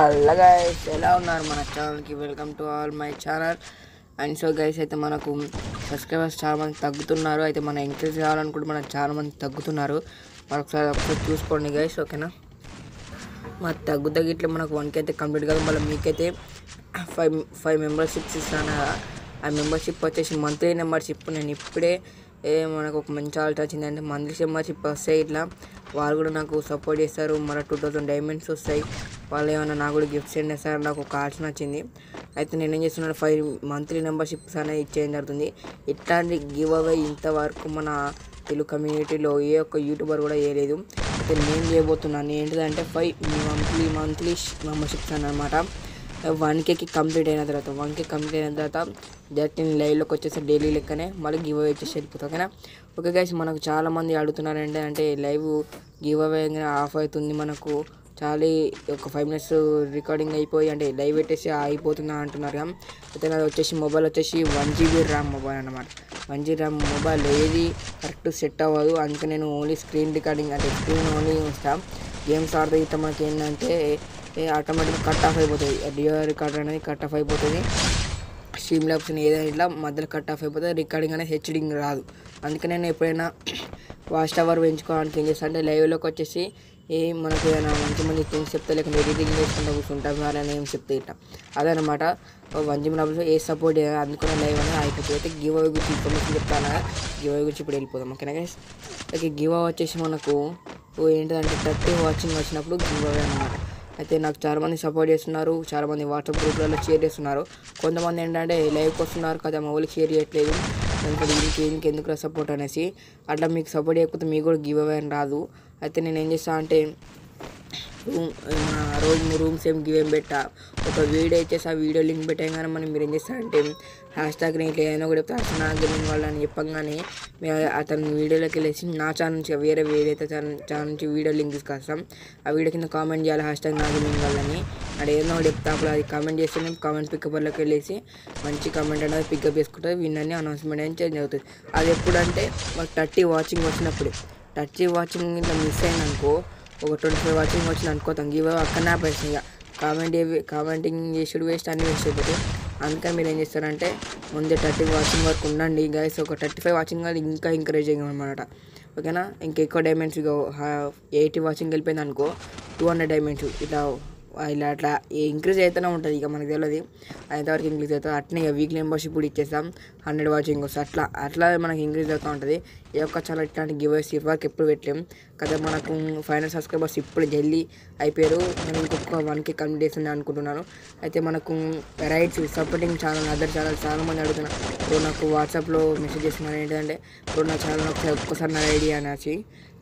hello guys ఎలా ఉన్నారు మన ఛానల్కి welcome to all my channel and so guys అయితే మనకు సబ్స్క్రైబర్స్ చాలా మంది తగ్గుతున్నారు అయితే మనం ఎంకరేజ్ కావాలనుకుంటే మనకు చాలా మంది తగ్గుతున్నారు మరొకసారి ఒకసారి చూసుకోండి గైస్ ఓకేనా మా తగ్గు తగ్గిట్లే మనకు వన్కి అయితే కంప్లీట్ కాదు మళ్ళీ మీకైతే ఫైవ్ ఫైవ్ మెంబర్షిప్స్ ఇస్తాను కదా ఆ మెంబర్షిప్ వచ్చేసి మంత్లీ మెంబర్షిప్ నేను ఇప్పుడే ఏ మనకు ఒక మంచి ఆల్ట్ వచ్చింది అంటే మంత్లీ మెంబర్షిప్ వస్తాయి ఇట్లా వాళ్ళు కూడా నాకు సపోర్ట్ చేస్తారు మళ్ళీ టూ థౌసండ్ డైమండ్స్ వస్తాయి వాళ్ళు ఏమైనా నాకు కూడా గిఫ్ట్స్ సెండ్ చేస్తారు నాకు ఒక ఆల్ట్ నచ్చింది అయితే నేను ఏం చేస్తున్నాను ఫైవ్ మంత్లీ మెంబర్షిప్స్ అనేది ఇచ్చేయడం జరుగుతుంది ఇట్లాంటి గివ్ అవే ఇంతవరకు మన తెలుగు కమ్యూనిటీలో ఏ ఒక్క యూట్యూబర్ కూడా వేయలేదు అయితే నేను చేయబోతున్నాను ఏంటిదంటే ఫైవ్ మంత్లీ మంత్లీ మెంబర్షిప్స్ అన్నమాట వన్ కేకి కంప్లీట్ అయిన తర్వాత వన్ కే కంప్లీట్ అయిన తర్వాత డైరెక్ట్ నేను లైవ్లోకి వచ్చేసి డైలీ లెక్కనే మళ్ళీ గివ్ అవే వచ్చేసి వెళ్ళిపోతాం ఓకేనా ఓకే గైస్ మనకు చాలా మంది అడుగుతున్నారంటే అంటే లైవ్ గివ్ అవే ఆఫ్ అవుతుంది మనకు చాలా ఒక ఫైవ్ మినిట్స్ రికార్డింగ్ అయిపోయి అంటే లైవ్ పెట్టేసి అయిపోతుందా అంటున్నారు కదా అయితే నాది వచ్చేసి మొబైల్ వచ్చేసి వన్ జీబీ ర్యామ్ మొబైల్ అనమాట వన్ జీబీ ర్యామ్ మొబైల్ ఏది కరెక్ట్ సెట్ అవ్వదు అందుకే నేను ఓన్లీ స్క్రీన్ రికార్డింగ్ అంటే స్క్రీన్ ఓన్లీ ఉంచుతాను గేమ్స్ ఆడితే ఇట్లా మనకి ఏంటంటే ఆటోమేటిక్గా కట్ ఆఫ్ అయిపోతుంది డియో రికార్డర్ అనేది కట్ ఆఫ్ అయిపోతుంది స్ట్రీమ్ ల్యాబ్స్ ఏదైనా ఇట్లా మధ్యలో కట్ ఆఫ్ అయిపోతుంది రికార్డింగ్ అనేది హెచ్డింగ్ రాదు అందుకే నేను ఎప్పుడైనా వాచ్ టవర్ పెంచుకోవడానికి ఏం చేస్తాను అంటే లైవ్లోకి వచ్చేసి ఏ మనకు ఏదైనా మంచి మంచి థింగ్స్ చెప్తే లేకపోతే ఎడిటింగ్ చేసుకుంటూ కూర్చుంటాం వాళ్ళని ఏం చెప్తే ఇట్లా అదనమాట వన్ జీబీ డబ్బులు ఏ సపోర్ట్ అందుకునే లైవ్ అనేది అయిపోతుంది అయితే గివ్ అవే గురించి ఇన్ఫర్మేషన్ చెప్తాను గివ్ అవే గురించి ఇప్పుడు వెళ్ళిపోదాం ఓకేనా గైస్ ఓకే గివ్ అవే వచ్చేసి మనకు ఏంటంటే థర్టీ వాచింగ్ వచ్చినప్పుడు గివ్ అవే అనమాట అయితే నాకు చాలామంది సపోర్ట్ చేస్తున్నారు చాలామంది వాట్సాప్ గ్రూప్లలో షేర్ చేస్తున్నారు కొంతమంది ఏంటంటే లైవ్కి వస్తున్నారు కదా మా వాళ్ళకి షేర్ చేయట్లేదు ఎందుకంటే ఇంకే ఇంకెందుకు సపోర్ట్ అనేసి అట్లా మీకు సపోర్ట్ చేయకపోతే మీకు కూడా గివ్ అవే అని రాదు అయితే నేను ఏం చేస్తా అంటే రూమ్ రోజు రూమ్స్ ఏం గివ్ ఏం పెట్టా ఒక వీడియో ఇచ్చేసి ఆ వీడియో లింక్ పెట్టగానే మనం మీరు ఏం చేస్తారంటే హ్యాష్ ట్యాగ్ ఇట్లా ఏదైనా కూడా చెప్తే అర్చన గేమింగ్ వాళ్ళు అని చెప్పగానే మేము అతని వీడియోలోకి వెళ్ళేసి నా ఛానల్ నుంచి వేరే వేరైతే ఛానల్ ఛానల్ నుంచి వీడియో లింక్ తీసుకొస్తాం ఆ వీడియో కింద కామెంట్ చేయాలి హ్యాష్ ట్యాగ్ నా గేమింగ్ వాళ్ళని అక్కడ ఏదైనా ఒకటి చెప్తా అప్పుడు అది కామెంట్ చేస్తే నేను కామెంట్ పికప్లోకి వెళ్ళేసి మంచి కామెంట్ అనేది పికప్ చేసుకుంటుంది విన్నని అనౌన్స్మెంట్ అనేది చేంజ్ అవుతుంది అది ఎప్పుడంటే మాకు థర్టీ వాచింగ్ వచ్చినప్పుడు థర్టీ వాచింగ్ ఇట్లా మిస్ అయిందనుకో ఒక ట్వంటీ ఫైవ్ వాచింగ్ వచ్చింది అనుకో గివ్ అక్కడనే ఆపేసి ఇక కామెంట్ కామెంటింగ్ చేసుడు వేస్ట్ అన్ని వేస్ట్ అయిపోతాయి అందుకని మీరు ఏం చేస్తారంటే ముందే థర్టీ వాచింగ్ వరకు ఉండండి గైస్ ఒక థర్టీ ఫైవ్ వాచింగ్ అది ఇంకా ఎంకరేజింగ్ అనమాట ఓకేనా ఇంకా ఎక్కువ డైమండ్స్ ఇక ఎయిటీ వాచింగ్ వెళ్ళిపోయింది అనుకో టూ హండ్రెడ్ డైమండ్స్ ఇట్లా ఇలా అట్లా ఇంక్రీజ్ అవుతూనే ఉంటుంది ఇక మనకు తెలియదు అంతవరకు ఇంక్రీజ్ అవుతుంది అట్నే ఇక వీక్లీ మెంబర్షిప్ కూడా ఇచ్చేస్తాం హండ్రెడ్ వాచింగ్ వస్తుంది అట్లా అట్లా మనకి ఇంక్రీజ్ అవుతూ ఉంటుంది ఈ యొక్క చాలా ఇట్లాంటి గివర్స్ ఇవ్వక ఎప్పుడు పెట్టలేం కదా మనకు ఫైనల్ సబ్స్క్రైబర్స్ ఇప్పుడు జల్దీ అయిపోయారు నేను ఇంకొక వన్కి కంప్లీట్ చేస్తుంది అనుకుంటున్నాను అయితే మనకు rights supporting channel other channel చాలా మంది అడుగుతున్నారు ఇప్పుడు నాకు వాట్సాప్లో మెసేజ్ చేస్తున్నారు ఏంటంటే ఇప్పుడు నా ఛానల్ ఒకసారి ఒక్కసారి నా ఐడియా అనేసి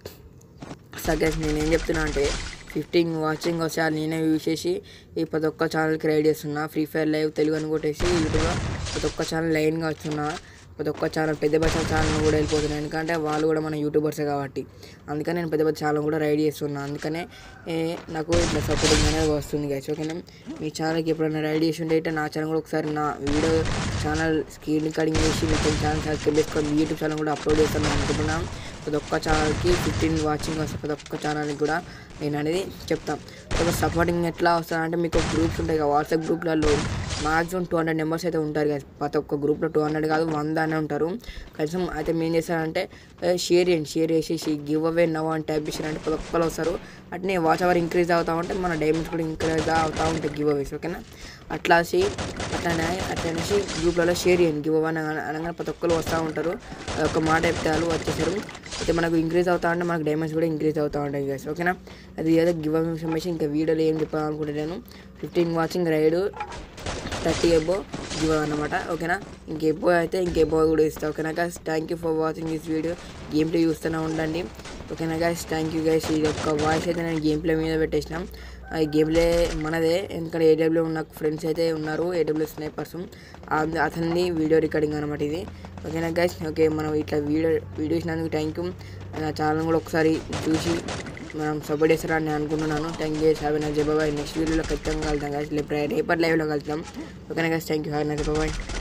సగస్ నేను ఏం చెప్తున్నా అంటే ఫిఫ్టీన్ వాచింగ్ వస్తే అది నేనే యూజ్ చేసి ఈ ప్రతి ఒక్క ఛానల్కి రైడ్ చేస్తున్నా ఫ్రీ ఫైర్ లైవ్ తెలుగు అని కొట్టేసి యూట్యూబ్లో ప్రతి ఒక్క ఛానల్ లైన్గా వస్తున్నా ప్రతి ఒక్క ఛానల్ పెద్ద పెద్ద ఛానల్ కూడా వెళ్ళిపోతున్నాయి ఎందుకంటే వాళ్ళు కూడా మన యూట్యూబర్సే కాబట్టి అందుకని నేను పెద్ద పెద్ద ఛానల్ కూడా రైడ్ చేస్తున్నా అందుకనే ఏ, నాకు ఇట్లా సపోర్టింగ్ అనేది వస్తుంది గైస్ ఓకేనా మీ ఛానల్కి ఎప్పుడైనా రైడ్ చేసి ఉంటే అయితే నా ఛానల్ కూడా ఒకసారి నా వీడియో ఛానల్ స్క్రీన్ రికార్డింగ్ చేసి మీ ఛానల్ సబ్స్క్రైబ్ చేసుకొని యూట్యూబ్ ఛానల్ కూడా అప్లోడ్ చేస్తాను అనుకుంటున్నాను ప్రతి ఒక్క ఛానల్కి ఫిఫ్టీన్ వాచింగ్ వస్తే ప్రతి ఒక్క ఛానల్కి కూడా నేను అనేది చెప్తాను ఒక సపోర్టింగ్ ఎట్లా వస్తుంది అంటే మీకు గ్రూప్స్ ఉంటాయి కదా వాట్సాప్ గ్రూప్లలో మాక్సిమం టూ హండ్రెడ్ మెంబర్స్ అయితే ఉంటారు కదా ప్రతి ఒక్క గ్రూప్లో టూ హండ్రెడ్ కాదు వంద అనే ఉంటారు కనీసం అయితే మేము ఏం చేస్తారంటే షేర్ చేయండి షేర్ చేసేసి గివ్ అవే నవ్ అని టైప్ చేసారంటే ప్రతి ఒక్కరు వస్తారు అట్నే వాచ్ అవర్ ఇంక్రీజ్ అవుతా ఉంటే మన డైమండ్స్ కూడా ఇంక్రీజ్ అవుతూ ఉంటాయి గివ్ అవేస్ ఓకేనా అట్లా వచ్చి అట్లనే అట్లా అనేసి గ్రూప్లలో షేర్ చేయండి గివ్ అవే అనగా- అనగానే ప్రతి ఒక్కరు వస్తూ ఉంటారు ఒక మాట చెప్తే వాళ్ళు వచ్చేసారు అయితే మనకు ఇంక్రీజ్ అవుతా ఉంటే మనకు డైమండ్స్ కూడా ఇంక్రీజ్ అవుతూ ఉంటాయి గైస్ ఓకేనా అది ఏదో గివ్ అవే ఇన్ఫర్మేషన్ ఇంకా వీడియోలో ఏం చెప్పాలనుకుంటున్నాను ఫిఫ్టీన్ వాచింగ్ రైడ్ థర్టీ ఎబో గివ్ అనమాట ఓకేనా ఇంకెబో అయితే ఇంకెబో కూడా ఇస్తా ఓకేనా guys thank you for watching this video game play చూస్తూనే ఉండండి ఓకేనా గైస్ థ్యాంక్ యూ గైస్ ఈ యొక్క వాయిస్ అయితే నేను గేమ్ ప్లే మీద పెట్టేసినాం ఈ గేమ్ ప్లే మనదే ఎందుకంటే ఏడబ్ల్యూ నాకు ఫ్రెండ్స్ అయితే ఉన్నారు ఏడబ్ల్యూ స్నైపర్స్ అతన్ని వీడియో రికార్డింగ్ అనమాట ఇది ఓకేనా గైస్ ఓకే మనం ఇట్లా వీడియో వీడియో ఇచ్చినందుకు థ్యాంక్ యూ నా ఛానల్ కూడా ఒకసారి చూసి మనం సపోర్ట్ చేస్తారని నేను అనుకుంటున్నాను thank you have nice bye bye next వీడియోలో ఖచ్చితంగా కలుద్దాం గైస్ రేపటి లైవ్లో కలుద్దాం ఓకేనా guys thank you have nice బాబాయ్